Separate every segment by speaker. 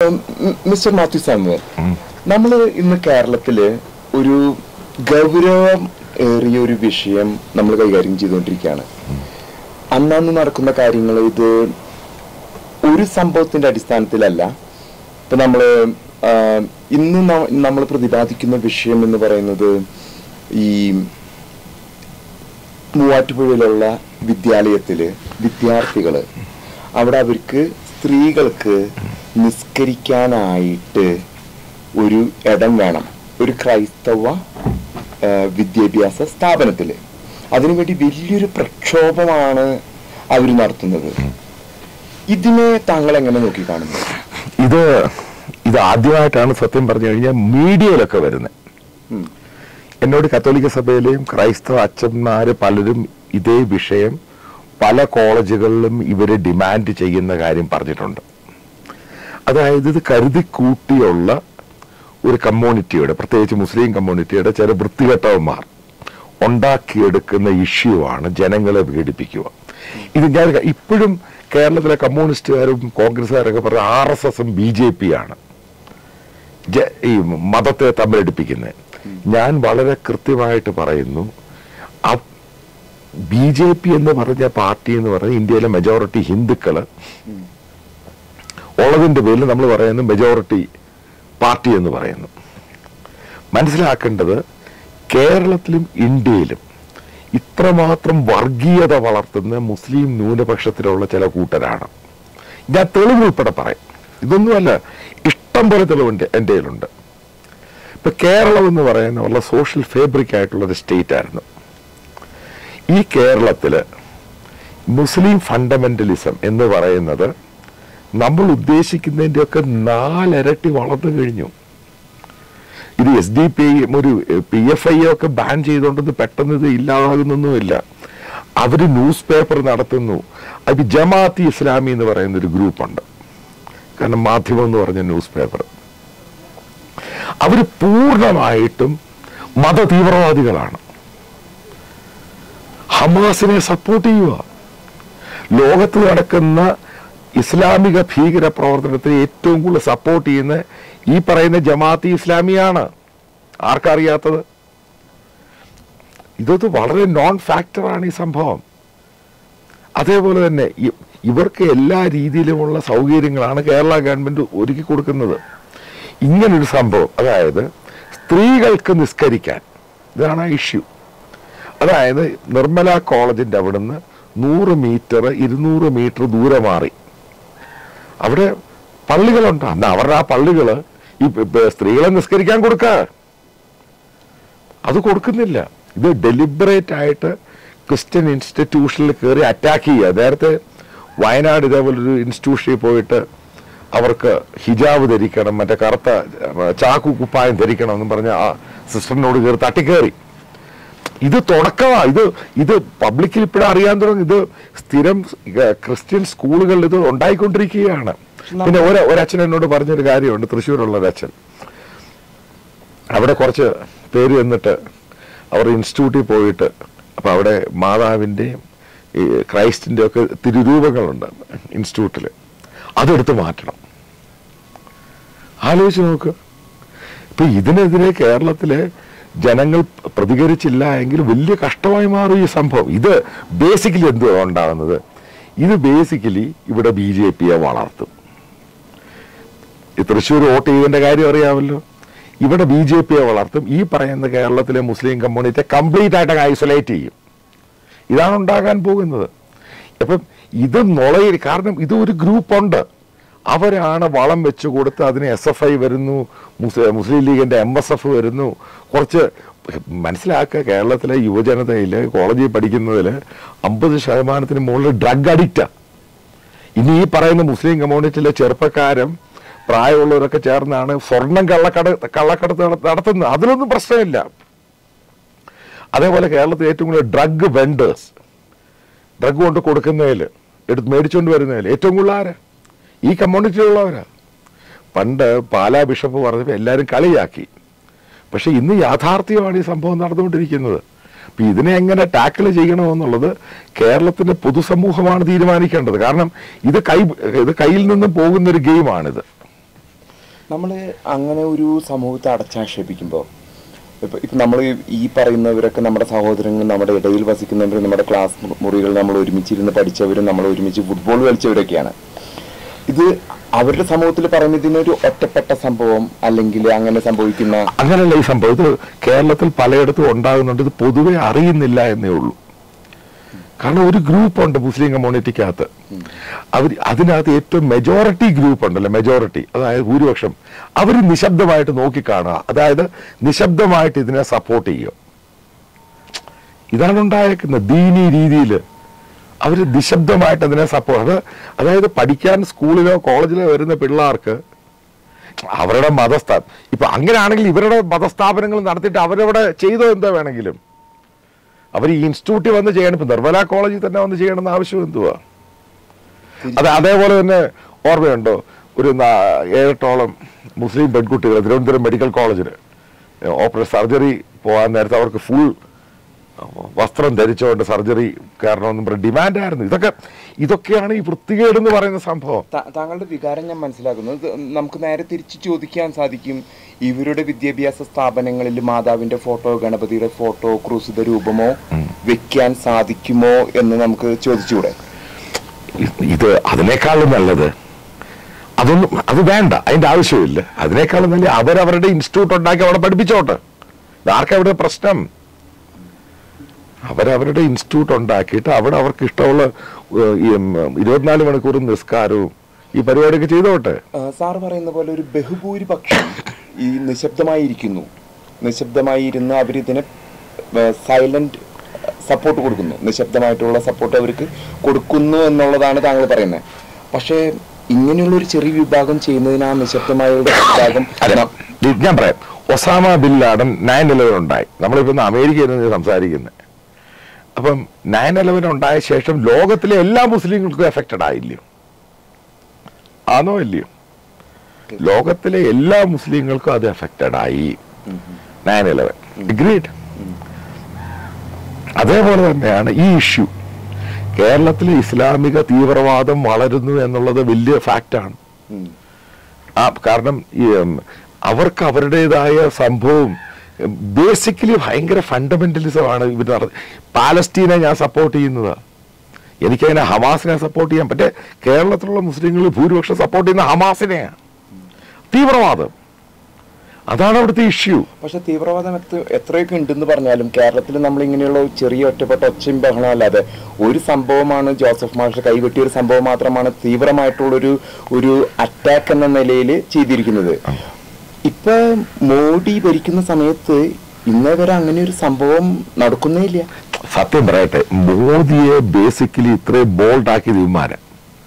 Speaker 1: ഉം, ഉം, mister Mathew Samuel നമ്മൾ ഇന്ന് കേരളത്തില് ഒരു ഗൗരവം ഏറിയ ഒരു വിഷയം നമ്മൾ കൈകാര്യം ചെയ്തുകൊണ്ടിരിക്കുകയാണ് അന്നന്ന് നടക്കുന്ന കാര്യങ്ങൾ ഇത് ഒരു സംഭവത്തിന്റെ അടിസ്ഥാനത്തിലല്ല ഇപ്പൊ നമ്മള് ആ, ഇന്ന് നമ്മൾ പ്രതിപാദിക്കുന്ന വിഷയം എന്ന് പറയുന്നത് ഈ മൂവാറ്റുപുഴയിലുള്ള വിദ്യാലയത്തില് വിദ്യാർത്ഥികള് അവിടെ അവർക്ക് സ്ത്രീകൾക്ക് നിസ്കരിക്കാനായിട്ട് ഒരു ഇടം വേണം ഒരു ക്രൈസ്തവ ആ, വിദ്യാഭ്യാസ സ്ഥാപനത്തില് അതിനുവേണ്ടി വലിയൊരു പ്രക്ഷോഭമാണ് അവർ നടത്തുന്നത് ഇതിനെ താങ്കൾ എങ്ങനെ നോക്കിക്കാണുന്നു
Speaker 2: ഇത് ഇത് ആദ്യമായിട്ടാണ് സത്യം പറഞ്ഞു കഴിഞ്ഞാൽ മീഡിയയിലൊക്കെ വരുന്നത്
Speaker 1: ഉം.
Speaker 2: എന്നോട് കത്തോലിക്ക സഭയിലെയും ക്രൈസ്തവ അച്ഛന്മാര് പലരും ഇതേ വിഷയം പല കോളേജുകളിലും ഇവര് ഡിമാൻഡ് ചെയ്യുന്ന കാര്യം പറഞ്ഞിട്ടുണ്ട് അതായത് ഇത് കരുതി കൂട്ടിയുള്ള ഒരു കമ്മ്യൂണിറ്റിയുടെ പ്രത്യേകിച്ച് മുസ്ലിം കമ്മ്യൂണിറ്റിയുടെ ചില വൃത്തികെട്ടവന്മാർ ഉണ്ടാക്കിയെടുക്കുന്ന ഇഷ്യൂ ആണ് ജനങ്ങളെ പീഡിപ്പിക്കുക ഇത് ഞാൻ ഇപ്പോഴും കേരളത്തിലെ കമ്മ്യൂണിസ്റ്റുകാരും കോൺഗ്രസ്സുകാരൊക്കെ പറഞ്ഞ ആർ എസ് എസും ബി ജെ പി ആണ് ജ- ഈ മതത്തെ തമ്മിലടിപ്പിക്കുന്നത് ഞാൻ വളരെ കൃത്യമായിട്ട് പറയുന്നു ബി ജെ പി എന്ന് പറഞ്ഞ പാർട്ടി എന്ന് പറഞ്ഞ ഇന്ത്യയിലെ മെജോറിറ്റി ഹിന്ദുക്കള് ഉള്ളതിന്റെ പേരിൽ നമ്മൾ പറയുന്നു മെജോറിറ്റി പാർട്ടി എന്ന് പറയുന്നു മനസ്സിലാക്കേണ്ടത് കേരളത്തിലും ഇന്ത്യയിലും ഇത്രമാത്രം വർഗീയത വളർത്തുന്ന മുസ്ലിം ന്യൂനപക്ഷത്തിലുള്ള ചില കൂട്ടരാണ് ഞാൻ തെളിവ് ഉൾപ്പെടെ പറയും ഇതൊന്നുമല്ല ഇഷ്ടം പോലെ തെളിവുണ്ട് എൻ്റെ കയ്യിലുണ്ട് ഇപ്പൊ കേരളം എന്ന് പറയുന്ന വളരെ സോഷ്യൽ ഫേബ്രിക് ആയിട്ടുള്ള ഒരു സ്റ്റേറ്റ് ആയിരുന്നു ഈ കേരളത്തില് മുസ്ലിം ഫണ്ടമെന്റലിസം എന്ന് പറയുന്നത് നമ്മൾ ഉദ്ദേശിക്കുന്നതിൻ്റെയൊക്കെ നാലിരട്ടി വളർന്നു കഴിഞ്ഞു ഇത് എസ് ഡി പി ഒരു പി എഫ് ഐ ഒക്കെ ബാൻ ചെയ്തുകൊണ്ടത് പെട്ടെന്ന് ഇത് ഇല്ലാതാകുന്നൊന്നുമില്ല അവര് ന്യൂസ് പേപ്പർ നടത്തുന്നു അത് ജമാഅത്തി ഇസ്ലാമി എന്ന് പറയുന്ന ഒരു ഗ്രൂപ്പുണ്ട് കാരണം മാധ്യമം എന്ന് പറഞ്ഞ ന്യൂസ് പേപ്പർ അവര് പൂർണ്ണമായിട്ടും മത തീവ്രവാദികളാണ് ഹമാസിനെ സപ്പോർട്ട് ചെയ്യുക ലോകത്ത് നടക്കുന്ന ഇസ്ലാമിക ഭീകര പ്രവർത്തനത്തിന് ഏറ്റവും കൂടുതൽ സപ്പോർട്ട് ചെയ്യുന്ന ഈ പറയുന്ന ജമാഅത്തി ഇസ്ലാമിയാണ് ആർക്കറിയാത്തത് ഇതൊക്കെ വളരെ നോൺ ഫാക്ടറാണ് ഈ സംഭവം അതേപോലെ തന്നെ ഇ- ഇവർക്ക് എല്ലാ രീതിയിലുമുള്ള സൗകര്യങ്ങളാണ് കേരള ഗവൺമെന്റ് ഒരുക്കി കൊടുക്കുന്നത് ഇങ്ങനൊരു സംഭവം അതായത് സ്ത്രീകൾക്ക് നിസ്കരിക്കാൻ ഇതാണ് ആ ഇഷ്യൂ അതായത് നിർമ്മല കോളേജിന്റെ അവിടുന്ന് നൂറ് മീറ്റർ ഇരുന്നൂറ് മീറ്റർ ദൂരെ മാറി അവിടെ പള്ളികളുണ്ട് അന്ന് അവരുടെ ആ പള്ളികള് ഈ പ- പ- സ്ത്രീകളെ നിസ്കരിക്കാൻ കൊടുക്ക അത് കൊടുക്കുന്നില്ല ഇത് ഡെലിബറേറ്റ് ആയിട്ട് ക്രിസ്ത്യൻ ഇൻസ്റ്റിറ്റ്യൂഷനിൽ കയറി അറ്റാക്ക് ചെയ്യുക നേരത്തെ വയനാട് ഇതേപോലൊരു ഇൻസ്റ്റിറ്റ്യൂഷനിൽ പോയിട്ട് അവർക്ക് ഹിജാബ് ധരിക്കണം മറ്റേ കറുത്ത ഏർ, ചാക്കു കുപ്പായം ധരിക്കണം എന്ന് പറഞ്ഞ ആ സിസ്റ്ററിനോട് കയറി തട്ടിക്കേറി ഇത് തുടക്കമാ ഇത് ഇത് പബ്ലിക്കിൽ ഇപ്പോഴും അറിയാൻ തുടങ്ങി ഇത് സ്ഥിരം ഏർ, ക്രിസ്ത്യൻ സ്കൂളുകളിൽ ഇത് ഉണ്ടായിക്കൊണ്ടിരിക്കുകയാണ് പിന്നെ ഒരു ഒരച്ഛൻ എന്നോട് പറഞ്ഞൊരു കാര്യമുണ്ട് തൃശ്ശൂരുള്ള ഒരു അച്ഛൻ അവിടെ കുറച്ച് പേര് എന്നിട്ട് അവർ ഇൻസ്റ്റിറ്റ്യൂട്ടിൽ പോയിട്ട് അപ്പൊ അവിടെ മാതാവിൻ്റെയും ഈ ക്രൈസ്റ്റിൻ്റെ ഒക്കെ തിരുരൂപങ്ങളുണ്ട് ഇൻസ്റ്റിറ്റ്യൂട്ടിൽ അതെടുത്ത് മാറ്റണം ആലോചിച്ച് നോക്ക് ഇപ്പൊ ഇതിനെതിരെ കേരളത്തിലെ ജനങ്ങൾ പ്രതികരിച്ചില്ല എങ്കിൽ വലിയ കഷ്ടമായി മാറും ഈ സംഭവം ഇത് ബേസിക്കലി എന്തുവാ ഉണ്ടാകുന്നത് ഇത് ബേസിക്കലി ഇവിടെ ബി ജെ പിയെ വളർത്തും ഈ തൃശ്ശൂർ വോട്ട് ചെയ്തതിന്റെ കാര്യം അറിയാമല്ലോ ഇവിടെ ബി ജെ പിയെ വളർത്തും ഈ പറയുന്ന കേരളത്തിലെ മുസ്ലിം കമ്മ്യൂണിറ്റിയെ കംപ്ലീറ്റ് ആയിട്ട് ഐസൊലേറ്റ് ചെയ്യും ഇതാണ് ഉണ്ടാകാൻ പോകുന്നത് അപ്പം ഇത് നുളയിൽ കാരണം ഇത് ഒരു ഗ്രൂപ്പുണ്ട് അവരാണ് വളം വെച്ച് കൊടുത്ത് അതിന് എസ് എഫ് ഐ വരുന്നു മുസ്- മുസ്ലിം ലീഗിന്റെ എം എസ് എഫ് വരുന്നു കുറച്ച് മനസ്സിലാക്കുക കേരളത്തിലെ യുവജനതയിൽ കോളേജിൽ പഠിക്കുന്നതിൽ അമ്പത് ശതമാനത്തിന് മുകളിൽ ഡ്രഗ് അഡിക്റ്റാ ഇനി ഈ പറയുന്ന മുസ്ലിം കമ്മ്യൂണിറ്റിയിലെ ചെറുപ്പക്കാരും പ്രായമുള്ളവരൊക്കെ ചേർന്നാണ് സ്വർണം കള്ളക്കട കള്ളക്കടത്ത് നട- നടത്തുന്നത് അതിലൊന്നും പ്രശ്നമില്ല അതേപോലെ കേരളത്തിൽ ഏറ്റവും കൂടുതൽ ഡ്രഗ് വെൻഡേഴ്സ് ഡ്രഗ് കൊണ്ട് കൊടുക്കുന്നതിൽ എടുത്ത് മേടിച്ചുകൊണ്ട് വരുന്നതിൽ ഏറ്റവും കൂടുതൽ ആരാ ഈ കമ്മ്യൂണിറ്റിയിലുള്ളവരാ പണ്ട് പാലാ ബിഷപ്പ് പറഞ്ഞപ്പോൾ എല്ലാവരും കളിയാക്കി പക്ഷെ ഇന്ന് യാഥാർത്ഥ്യമാണ് ഈ സംഭവം നടന്നുകൊണ്ടിരിക്കുന്നത് അപ്പൊ ഇതിനെ എങ്ങനെ ടാക്കിൾ ചെയ്യണമെന്നുള്ളത് കേരളത്തിന്റെ പൊതുസമൂഹമാണ് തീരുമാനിക്കേണ്ടത് കാരണം ഇത് കൈ ഇത് കയ്യിൽ നിന്നും പോകുന്ന ഒരു ഗെയിമാണിത്
Speaker 1: നമ്മൾ അങ്ങനെ ഒരു സമൂഹത്തെ അടച്ചാക്ഷേപിക്കുമ്പോൾ ഇപ്പൊ ഇപ്പൊ നമ്മൾ ഈ പറയുന്നവരൊക്കെ നമ്മുടെ സഹോദരങ്ങൾ നമ്മുടെ ഇടയിൽ വസിക്കുന്നവർ നമ്മുടെ ക്ലാസ് മുറികളിൽ നമ്മൾ ഒരുമിച്ചിരുന്ന് പഠിച്ചവരും നമ്മൾ ഒരുമിച്ച് ഫുട്ബോൾ കളിച്ചവരൊക്കെയാണ് ഇത് അവരുടെ സമൂഹത്തിൽ പറയുന്ന ഇതിനൊരു ഒറ്റപ്പെട്ട സംഭവം അല്ലെങ്കിൽ അങ്ങനെ സംഭവിക്കുന്ന
Speaker 2: അങ്ങനെയല്ല ഈ സംഭവം ഇത് കേരളത്തിൽ പലയിടത്തും ഉണ്ടാകുന്നുണ്ട് ഇത് പൊതുവെ അറിയുന്നില്ല എന്നേ ഉള്ളൂ കാരണം ഒരു ഗ്രൂപ്പ് ഉണ്ട് മുസ്ലിം കമ്മ്യൂണിറ്റിക്കകത്ത് അവർ അതിനകത്ത് ഏറ്റവും മെജോറിറ്റി ഗ്രൂപ്പ് ഉണ്ടല്ലോ മെജോറിറ്റി അതായത് ഭൂരിപക്ഷം അവർ നിശബ്ദമായിട്ട് നോക്കിക്കാണുക അതായത് നിശബ്ദമായിട്ട് ഇതിനെ സപ്പോർട്ട് ചെയ്യുക ഇതാണ് ഉണ്ടായേക്കുന്നത് ദീനി രീതിയിൽ അവർ നിശബ്ദമായിട്ട് അതിനെ സപ്പോർട്ട് അത് അതായത് പഠിക്കാൻ സ്കൂളിലോ കോളേജിലോ വരുന്ന പിള്ളേർക്ക് അവരുടെ മതസ്ഥാ ഇപ്പൊ അങ്ങനെയാണെങ്കിൽ ഇവരുടെ മതസ്ഥാപനങ്ങൾ നടത്തിയിട്ട് അവരവിടെ ചെയ്തോ എന്താ വേണമെങ്കിലും അവർ ഈ ഇൻസ്റ്റിറ്റ്യൂട്ടിൽ വന്ന് ചെയ്യണം ഇപ്പൊ നിർമ്മല കോളേജിൽ തന്നെ വന്ന് ചെയ്യണമെന്ന് ആവശ്യം എന്തുവാ അത് അതേപോലെ തന്നെ ഓർമ്മയുണ്ടോ ഒരു നാ- ഏഴെട്ടോളം മുസ്ലിം പെൺകുട്ടികൾ തിരുവനന്തപുരം മെഡിക്കൽ കോളേജിൽ ഓപ്പറേഷൻ സർജറി പോകാൻ നേരത്തെ അവർക്ക് ഫുൾ വസ്ത്രം ധരിച്ചുകൊണ്ട് സർജറി കാരണമെന്നും പറഞ്ഞ് ഡിമാൻഡായിരുന്നു ഇതൊക്കെ ഇതൊക്കെയാണ് ഈ വൃത്തികേടെന്ന് പറയുന്ന സംഭവം
Speaker 1: താ- താങ്കളുടെ വികാരം ഞാൻ മനസ്സിലാക്കുന്നു ഇത് നമുക്ക് നേരെ തിരിച്ച് ചോദിക്കാൻ സാധിക്കും ഇവരുടെ വിദ്യാഭ്യാസ സ്ഥാപനങ്ങളിൽ മാതാവിന്റെ ഫോട്ടോ ഗണപതിയുടെ ഫോട്ടോ ക്രൂസിത രൂപമോ വെക്കാൻ സാധിക്കുമോ എന്ന് നമുക്ക് ചോദിച്ചുകൂടെ
Speaker 2: ഇത് ഇത് അതിനേക്കാളും നല്ലത് അതൊന്നും അത് വേണ്ട അതിന്റെ ആവശ്യമില്ല അതിനേക്കാളും നല്ല അവരവരുടെ ഇൻസ്റ്റിറ്റ്യൂട്ട് ഉണ്ടാക്കി അവിടെ പഠിപ്പിച്ചോട്ടെ ആർക്കവിടെ പ്രശ്നം അവരവരുടെ ഇൻസ്റ്റിറ്റ്യൂട്ട് ഉണ്ടാക്കിയിട്ട് അവിടെ അവർക്ക് ഇഷ്ടമുള്ള ഏഹ്, ഈ, ഉം, ഇരുപത്തിനാല് മണിക്കൂറും നിസ്കാരവും ഈ പരിപാടിയൊക്കെ ചെയ്തോട്ടെ
Speaker 1: ആ, സാർ പറയുന്ന പോലെ ഒരു ബഹുഭൂരിപക്ഷം ഈ നിശബ്ദമായിരിക്കുന്നു നിശബ്ദമായി ഇരുന്ന് അവരിതിനെ സൈലന്റ് സപ്പോർട്ട് കൊടുക്കുന്നു നിശബ്ദമായിട്ടുള്ള സപ്പോർട്ട് അവർക്ക് കൊടുക്കുന്നു എന്നുള്ളതാണ് താങ്കൾ പറയുന്നത് പക്ഷേ ഇങ്ങനെയുള്ള ഒരു ചെറിയ വിഭാഗം ചെയ്യുന്നതിന് ആ നിശബ്ദമായുള്ള വിഭാഗം
Speaker 2: അല്ല ഇത് ഞാൻ പറയാം Osama bin Laden nine eleven ഉണ്ടായി നമ്മളിപ്പോ ഇന്ന് അമേരിക്കയിൽ നിന്ന് സംസാരിക്കുന്നത് അപ്പം നയൻ ഇലവൻ ഉണ്ടായ ശേഷം ലോകത്തിലെ എല്ലാ മുസ്ലിങ്ങൾക്കും എഫക്റ്റഡ് ആയില്ലയോ ആണോ ഇല്ലയോ ലോകത്തിലെ എല്ലാ മുസ്ലിങ്ങൾക്കും അത് എഫക്റ്റഡ് ആയി നയൻ ഇലവൻ ഗ്രേറ്റ് അതേപോലെ തന്നെയാണ് ഈ ഇഷ്യൂ കേരളത്തിലെ ഇസ്ലാമിക തീവ്രവാദം വളരുന്നു എന്നുള്ളത് വലിയ ഫാക്റ്റാണ്
Speaker 1: ഉം.
Speaker 2: ആ കാരണം ഈ ഉം, അവർക്ക് അവരുടേതായ സംഭവം ബേസിക്കലി ഭയങ്കര ഫണ്ടമെന്റലിസമാണ് ഇവർ നട പാലസ്റ്റീനെ ഞാൻ സപ്പോർട്ട് ചെയ്യുന്നത് എനിക്കതിനെ ഹമാസിനെ സപ്പോർട്ട് ചെയ്യാൻ പറ്റേ കേരളത്തിലുള്ള മുസ്ലിങ്ങൾ ഭൂരിപക്ഷം സപ്പോർട്ട് ചെയ്യുന്ന ഹമാസിനെയാണ് തീവ്രവാദം അതാണ് അവിടുത്തെ ഇഷ്യൂ
Speaker 1: പക്ഷെ തീവ്രവാദം എത്ര എത്രയൊക്കെ ഉണ്ടെന്ന് പറഞ്ഞാലും കേരളത്തിൽ നമ്മൾ ഇങ്ങനെയുള്ള ചെറിയ ഒറ്റപ്പെട്ട ഒച്ചയും ബഹളം അല്ലാതെ ഒരു സംഭവമാണ് ജോസഫ് മാഷ് കൈവെട്ടിയ ഒരു സംഭവം മാത്രമാണ് തീവ്രമായിട്ടുള്ളൊരു ഒരു അറ്റാക്ക് എന്ന നിലയിൽ ചെയ്തിരിക്കുന്നത് ഇപ്പൊ മോഡി ഭരിക്കുന്ന സമയത്ത് ഇന്നേ വരെ അങ്ങനെ ഒരു സംഭവം നടക്കുന്നേ ഇല്ല
Speaker 2: സത്യം പറയട്ടെ മോദിയെ ബേസിക്കലി ഇത്രയും ബോൾഡ് ആക്കിയത് ഇവന്മാര്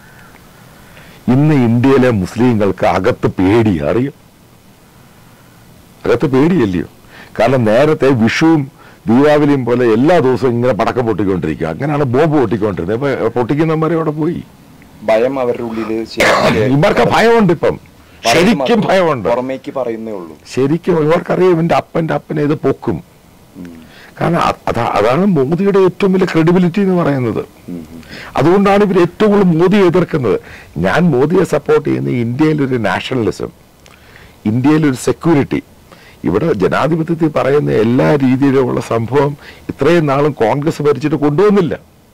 Speaker 2: ഇന്ന് ഇന്ത്യയിലെ മുസ്ലിങ്ങൾക്ക് അകത്ത് പേടി അറിയും അകത്ത് പേടിയല്ലയോ കാരണം നേരത്തെ വിഷുവും ദീപാവലിയും പോലെ എല്ലാ ദിവസവും ഇങ്ങനെ പടക്കം പൊട്ടിക്കൊണ്ടിരിക്കുക അങ്ങനെയാണ് ബോംബ് പൊട്ടിക്കൊണ്ടിരുന്നത് ഇപ്പൊ പൊട്ടിക്കുന്നവന്മാരെ അവിടെ പോയി
Speaker 1: ഭയം അവരുടെ ഉള്ളില് ശരിക്ക്
Speaker 2: ഇവർക്ക് ഭയമുണ്ട് ഇപ്പം ശരിക്കും ഭയമുണ്ട്
Speaker 1: പുറമേക്ക് പറയുന്നേ ഉള്ളൂ
Speaker 2: ശരിക്കും ഇവർക്കറിയാം ഇവന്റെ അപ്പന്റെ അപ്പനെ ഇത് പൊക്കും കാരണം അ- അതാ അതാണ് മോദിയുടെ ഏറ്റവും വലിയ ക്രെഡിബിലിറ്റി എന്ന് പറയുന്നത് അതുകൊണ്ടാണ് ഇവർ ഏറ്റവും കൂടുതൽ മോദിയെ എതിർക്കുന്നത് ഞാൻ മോദിയെ സപ്പോർട്ട് ചെയ്യുന്ന ഇന്ത്യയിലൊരു നാഷണലിസം ഇന്ത്യയിലൊരു സെക്യൂരിറ്റി ഇവിടെ ജനാധിപത്യത്തിൽ പറയുന്ന എല്ലാ രീതിയിലുമുള്ള സംഭവം ഇത്രയും നാളും കോൺഗ്രസ് ഭരിച്ചിട്ട് കൊണ്ടുവന്നില്ല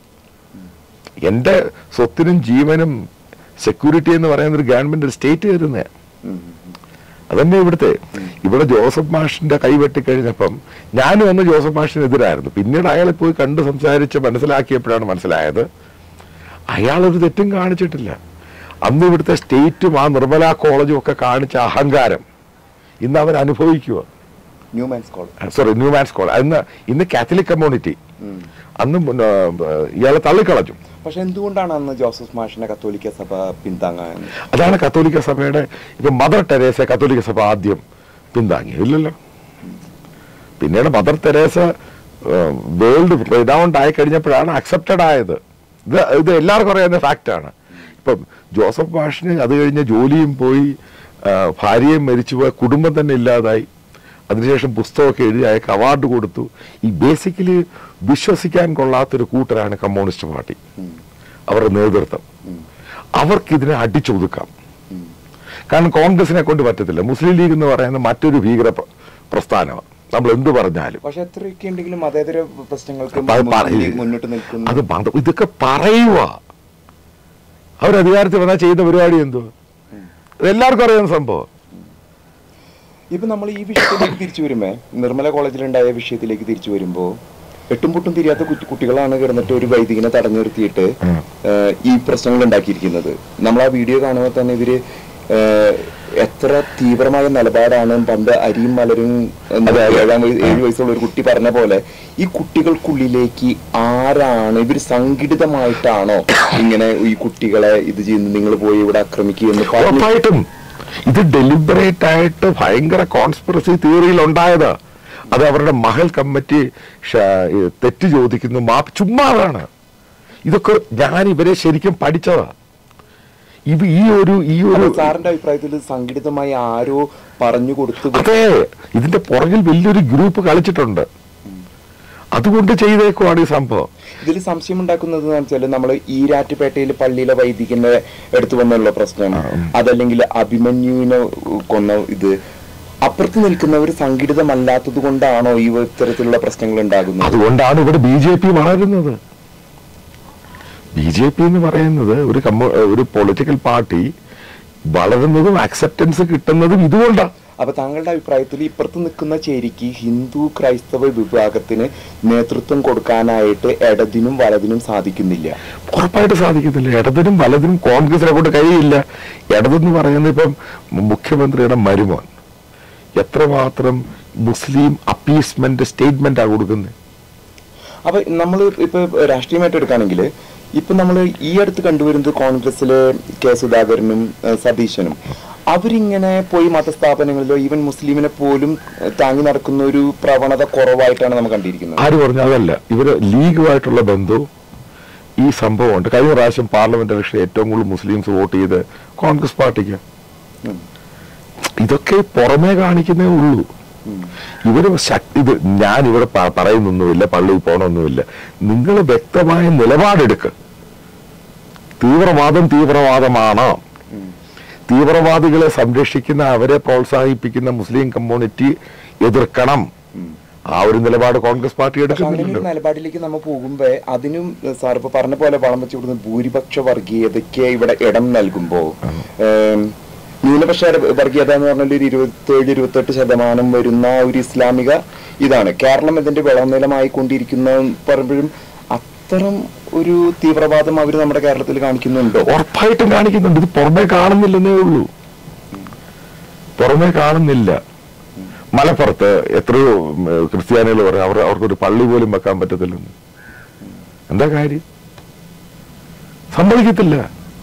Speaker 2: എന്റെ സ്വത്തിനും ജീവനും സെക്യൂരിറ്റി എന്ന് പറയുന്ന ഒരു ഗവൺമെന്റ് ഒരു സ്റ്റേറ്റ് തരുന്നതാണ് അതന്നെ ഇവിടുത്തെ ഇവിടെ ജോസഫ് മാഷിന്റെ കൈ വെട്ടിക്കഴിഞ്ഞപ്പം ഞാനും അന്ന് ജോസഫ് മാഷിനെതിരായിരുന്നു പിന്നീട് അയാളെ പോയി കണ്ട് സംസാരിച്ച് മനസ്സിലാക്കിയപ്പോഴാണ് മനസ്സിലായത് അയാളൊരു തെറ്റും കാണിച്ചിട്ടില്ല അന്ന് ഇവിടുത്തെ സ്റ്റേറ്റും ആ നിർമ്മല കോളേജും ഒക്കെ കാണിച്ച അഹങ്കാരം ഇന്ന് അവൻ അനുഭവിക്കുക
Speaker 1: Newman's college
Speaker 2: sorry Newman's college ഇന്ന് ഇന്ന് കാത്തലിക് കമ്മ്യൂണിറ്റി അന്ന് മുന്ന- ഇയാളെ തള്ളിക്കളഞ്ഞു
Speaker 1: പക്ഷെ എന്തുകൊണ്ടാണ് അന്ന് ജോസഫ് മാഷിനെ കത്തോലിക്ക സഭ പിന്താങ്ങാൻ
Speaker 2: അതാണ് കത്തോലിക്ക സഭയുടെ ഇപ്പൊ മദർ തെരേസ കത്തോലിക്ക സഭ ആദ്യം പിന്താങ്ങി ഇല്ലല്ലോ പിന്നീട് മദർ തെരേസ വേൾഡ് റിനൗണ്ട് ആയി കഴിഞ്ഞപ്പോഴാണ് അക്സെപ്റ്റഡ് ആയത് ഇത് ഇത് എല്ലാവർക്കും അറിയാവുന്ന ഫാക്റ്റാണ് ഇപ്പം ജോസഫ് മാഷിന് അത് കഴിഞ്ഞ് ജോലിയും പോയി ആ, ഭാര്യയും മരിച്ചുപോയ കുടുംബം തന്നെ ഇല്ലാതായി അതിനുശേഷം പുസ്തകമൊക്കെ എഴുതി അയാൾക്ക് അവാർഡ് കൊടുത്തു ഈ ബേസിക്കലി വിശ്വസിക്കാൻ കൊള്ളാത്തൊരു കൂട്ടരാണ് കമ്മ്യൂണിസ്റ്റ് പാർട്ടി അവരുടെ നേതൃത്വം അവർക്കിതിനെ അടിച്ചൊതുക്കാം കാരണം കോൺഗ്രസിനെ കൊണ്ട് പറ്റത്തില്ല മുസ്ലിം ലീഗ് എന്ന് പറയുന്ന മറ്റൊരു ഭീകര പ്ര- പ്രസ്ഥാനമാണ് നമ്മൾ എന്ത് പറഞ്ഞാലും
Speaker 1: പക്ഷെ എത്രയൊക്കെ ഉണ്ടെങ്കിലും മതേതര പ്രശ്നങ്ങൾക്ക്
Speaker 2: അപ്പൊ അത്
Speaker 1: മുന്നിൽ
Speaker 2: പറയില്ല.
Speaker 1: മുന്നോട്ട് നിൽക്കുന്നു
Speaker 2: അത് മത- ഇതൊക്കെ പറയുക അവരധികാരത്തിൽ വന്നാൽ ചെയ്ത പരിപാടി എന്തോ എല്ലാവർക്കും അറിയാവുന്ന സംഭവം
Speaker 1: ഇപ്പൊ നമ്മൾ ഈ വിഷയത്തിലേക്ക് തിരിച്ചു വരുമ്പോ നിർമ്മല കോളേജിലുണ്ടായ വിഷയത്തിലേക്ക് തിരിച്ചു വരുമ്പോ എട്ടും പൊട്ടും തിരിയാത്ത കുട്ടി- കുട്ടികളാണ് കിടന്നിട്ട് ഒരു വൈദികനെ തടഞ്ഞു നിർത്തിയിട്ട്
Speaker 2: ഉം.
Speaker 1: ഏഹ്, ഈ പ്രശ്നങ്ങൾ ഉണ്ടാക്കിയിരിക്കുന്നത് നമ്മൾ ആ വീഡിയോ കാണുമ്പോൾ തന്നെ ഇവര് ഏഹ്, എത്ര തീവ്രമായ നിലപാടാണ് പണ്ട് അരിയും മലരും എന്ന്
Speaker 2: അതെ, അതെ.
Speaker 1: ഏഴാം വയസ്സ് ഏഴ് വയസ്സുള്ള ഒരു കുട്ടി പറഞ്ഞ പോലെ ഈ കുട്ടികൾക്കുള്ളിലേക്ക് ആരാണ് ഇവർ സംഘടിതമായിട്ടാണോ ഇങ്ങനെ ഈ കുട്ടികളെ ഇത് ചെയ്യുന്നത് നിങ്ങൾ പോയി ഇവിടെ ആക്രമിക്കുക എന്ന് പറഞ്ഞു
Speaker 2: ഉറപ്പായിട്ടും ഇത് ഡെലിബറേറ്റ് ആയിട്ട് ഭയങ്കര കോൺസ്പിറസി തിയറിയിൽ ഉണ്ടായതാ അത് അവരുടെ മഹൽ കമ്മിറ്റി ഷ- ഈ തെറ്റ് ചോദിക്കുന്നു മാപ്പ് ചുമ്മാതാണ് ഇതൊക്കെ ഞാൻ ഇവരെ ശരിക്കും പഠിച്ചതാ ഇത് ഈ ഒരു ഈ ഒരു
Speaker 1: അപ്പൊ സാറിന്റെ അഭിപ്രായത്തിൽ സംഘടിതമായി ആരോ പറഞ്ഞു കൊടുത്തു
Speaker 2: അതെ ഇതിന്റെ പുറകിൽ വലിയൊരു ഗ്രൂപ്പ് കളിച്ചിട്ടുണ്ട് അതുകൊണ്ട് ചെയ്തേക്കുവാണ് ഈ സംഭവം
Speaker 1: ഇതിൽ സംശയം ഉണ്ടാക്കുന്നത് വെച്ചാൽ നമ്മൾ ഈരാറ്റുപേട്ടയിൽ പള്ളിയിലെ വൈദികന്റെ അടുത്ത് വന്നുള്ള പ്രശ്നം അതല്ലെങ്കിൽ അഭിമന്യുവിനെ കൊന്ന ഇത് അപ്പുറത്ത് നിൽക്കുന്നവർ സംഘടിതമല്ലാത്തത് കൊണ്ടാണോ ഈ ഇത്തരത്തിലുള്ള പ്രശ്നങ്ങൾ ഉണ്ടാകുന്നത്
Speaker 2: അതുകൊണ്ടാണ് ഇവിടെ ബി ജെ പി വളരുന്നത് ബി ജെ പി എന്ന് പറയുന്നത് ഒരു കമ്മ്യൂ ഒരു പൊളിറ്റിക്കൽ പാർട്ടി വളരുന്നതും അക്സെപ്റ്റൻസ് കിട്ടുന്നതും ഇതുകൊണ്ടാണ്
Speaker 1: അപ്പൊ താങ്കളുടെ അഭിപ്രായത്തിൽ ഇപ്പുറത്ത് നിൽക്കുന്ന ചേരിക്ക് ഹിന്ദു ക്രൈസ്തവ വിഭാഗത്തിന് നേതൃത്വം കൊടുക്കാനായിട്ട് ഇടതിനും വലതിനും സാധിക്കുന്നില്ല
Speaker 2: ഉറപ്പായിട്ട് സാധിക്കത്തില്ല ഇടതിനും വലതിനും കോൺഗ്രസിനെ കൊണ്ട് കഴിയില്ല ഇടതെന്ന് പറയുന്നത് ഇപ്പം മുഖ്യമന്ത്രിയുടെ മരുമോൻ എത്രമാത്രം മുസ്ലിം അപ്പീസ്മെന്റ് സ്റ്റേറ്റ്മെന്റ് ആ കൊടുക്കുന്നത്
Speaker 1: അപ്പൊ നമ്മൾ ഇപ്പൊ രാഷ്ട്രീയമായിട്ട് എടുക്കുകയാണെങ്കിൽ ഇപ്പൊ നമ്മൾ ഈ അടുത്ത് കണ്ടുവരുന്നത് കോൺഗ്രസിലെ കെ സുധാകരനും ഏഹ്, സതീശനും അവരിങ്ങനെ പോയി മതസ്ഥാപനങ്ങളിലോ ഈവൻ മുസ്ലിമിനെ പോലും ഏഹ്, താങ്ങി നടക്കുന്ന ഒരു പ്രവണത കുറവായിട്ടാണ് നമ്മൾ കണ്ടിരിക്കുന്നത്
Speaker 2: ആര് പറഞ്ഞു അതല്ല ഇവര് ലീഗുമായിട്ടുള്ള ബന്ധവും ഈ സംഭവമുണ്ട് കഴിഞ്ഞ പ്രാവശ്യം പാർലമെന്റ് ഇലക്ഷൻ ഏറ്റവും കൂടുതൽ മുസ്ലിംസ് വോട്ട് ചെയ്ത് കോൺഗ്രസ് പാർട്ടിക്ക്
Speaker 1: ഉം.
Speaker 2: ഇതൊക്കെ പുറമേ കാണിക്കുന്നേ ഉള്ളൂ
Speaker 1: ഉം.
Speaker 2: ഇവര് ശക്തി ഇത് ഞാൻ ഇവിടെ പ- പറയുന്നൊന്നുമില്ല പള്ളിയിൽ പോകണമൊന്നുമില്ല നിങ്ങൾ വ്യക്തമായ നിലപാടെടുക്ക് തീവ്രവാദം തീവ്രവാദമാണ്
Speaker 1: ഉം.
Speaker 2: തീവ്രവാദികളെ സംരക്ഷിക്കുന്ന അവരെ പ്രോത്സാഹിപ്പിക്കുന്ന മുസ്ലിം കമ്മ്യൂണിറ്റി എതിർക്കണം
Speaker 1: ഉം.
Speaker 2: ആ ഒരു നിലപാട് കോൺഗ്രസ് പാർട്ടി
Speaker 1: പക്ഷെ അങ്ങനെ ഒരു
Speaker 2: എടുക്കുന്നില്ലല്ലോ
Speaker 1: നിലപാടിലേക്ക് നമ്മൾ പോകുമ്പോ അതിനും സാർ ഇപ്പൊ പറഞ്ഞ പോലെ വളം വെച്ച് കൊടുക്കുന്ന ഭൂരിപക്ഷ വർഗീയതയ്ക്ക് ഇവിടെ ഇടം നൽകുമ്പോ ഏം, ന്യൂനപക്ഷ വർഗീയത എന്ന് പറഞ്ഞാൽ ഒരു ഇരുപത്തേഴ് ഇരുപത്തെട്ട് ശതമാനം വരുന്ന ഒരു ഇസ്ലാമിക ഇതാണ് കേരളം ഇതിന്റെ വിളനിലമായി കൊണ്ടിരിക്കുന്ന പറയുമ്പോഴും അത്തരം ഒരു തീവ്രവാദം അവർ നമ്മുടെ കേരളത്തിൽ കാണിക്കുന്നുണ്ടോ
Speaker 2: ഉറപ്പായിട്ടും കാണിക്കുന്നുണ്ട് ഇത് പുറമേ കാണുന്നില്ലെന്നേ ഉള്ളൂ പുറമേ കാണുന്നില്ല മലപ്പുറത്ത് എത്രയോ ഉം, ക്രിസ്ത്യാനികൾ പറയും അവർ അവർക്കൊരു പള്ളി പോലും വെക്കാൻ പറ്റത്തില്ലെന്ന് എന്താ കാര്യം സമ്മതിക്കത്തില്ല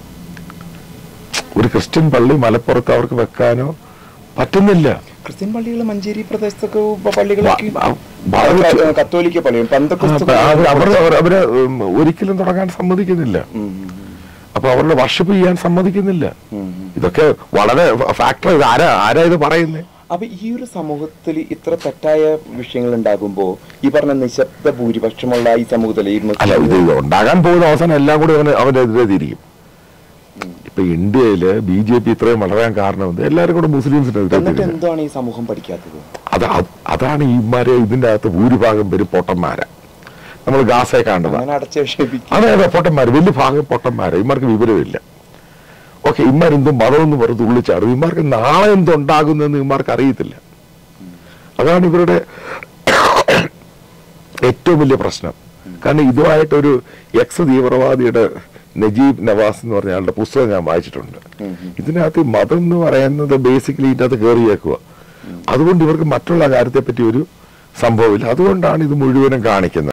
Speaker 2: ഒരു ക്രിസ്ത്യൻ പള്ളി മലപ്പുറത്ത് അവർക്ക് വെക്കാനോ പറ്റുന്നില്ല
Speaker 1: ക്രിസ്ത്യൻ പള്ളികൾ മഞ്ചേരി പ്രദേശത്തൊക്കെ പള്ളികളൊക്കെ
Speaker 2: വ- വ- വളരെ
Speaker 1: കത്തോലിക്ക പള്ളികൾ
Speaker 2: ആ,
Speaker 1: പന്തക്കൊസ്തു
Speaker 2: അപ്പൊ അവർ അവർ- അവർ- അവര് ഉം, ഒരിക്കലും തുടങ്ങാൻ സമ്മതിക്കുന്നില്ല
Speaker 1: ഉം, ഉം,
Speaker 2: അപ്പൊ അവരുടെ വർഷിപ്പ് ചെയ്യാൻ സമ്മതിക്കുന്നില്ല
Speaker 1: ഉം, ഉം.
Speaker 2: ഇതൊക്കെ വളരെ ഫാക്ടർ ഇത് ആരാ ആരാ ഇത് പറയുന്നത്
Speaker 1: അപ്പൊ ഈ ഒരു സമൂഹത്തിൽ ഇത്ര തെറ്റായ വിഷയങ്ങൾ ഉണ്ടാകുമ്പോ ഈ പറഞ്ഞ നിശബ്ദ ഭൂരിപക്ഷമുള്ള ഈ സമൂഹത്തിൽ ഈ മുസ്ലിം-
Speaker 2: അല്ല ഇത് ഉണ്ടാകാൻ പോകുന്ന അവസാനം എല്ലാം കൂടി അവന് അവനെതിരെ തിരിക്കും ഇപ്പൊ ഇന്ത്യയില് ബി ജെ പി ഇത്രയും വളരാൻ കാരണം എന്ത്? എല്ലാവരും കൂടെ മുസ്ലിംസിനെതിരെ
Speaker 1: എന്നിട്ട്
Speaker 2: തിരിഞ്ഞു
Speaker 1: എന്താണ് ഈ സമൂഹം പഠിക്കാത്തത്
Speaker 2: അത് അത് അതാണ് ഇമാരെ ഇതിന്റെ അകത്ത് ഭൂരിഭാഗം പേര് പൊട്ടന്മാരാ നമ്മൾ ഗാസയെ കാണുന്നത്
Speaker 1: അങ്ങനെ അടച്ചേപിക്കും
Speaker 2: അതെ അതെ പൊട്ടന്മാര് വലിയ ഭാഗം പൊട്ടന്മാരാ ഇമാർക്ക് വിവരമില്ല ഓക്കെ ഇമാരെന്തും മതമെന്ന് വെറുതെ ഉള്ളിച്ചാടും ഇമാർക്ക് നാളെ എന്തുണ്ടാകുന്നെന്ന് ഇമാർക്ക് അറിയത്തില്ല അതാണ് ഇവരുടെ ഏറ്റവും വലിയ പ്രശ്നം കാരണം ഇതുമായിട്ടൊരു എക്സ് തീവ്രവാദിയുടെ നജീബ് നവാസ് എന്ന് പറഞ്ഞ ആളുടെ പുസ്തകം ഞാൻ വായിച്ചിട്ടുണ്ട് ഇതിനകത്ത് ഈ മതം എന്ന് പറയുന്നത് ബേസിക്കലി ഇതിനകത്ത് കയറിയേക്കുക അതുകൊണ്ട് ഇവർക്ക് മറ്റുള്ള കാര്യത്തെപ്പറ്റി ഒരു സംഭവമില്ല അതുകൊണ്ടാണ് ഇത് മുഴുവനും കാണിക്കുന്നത്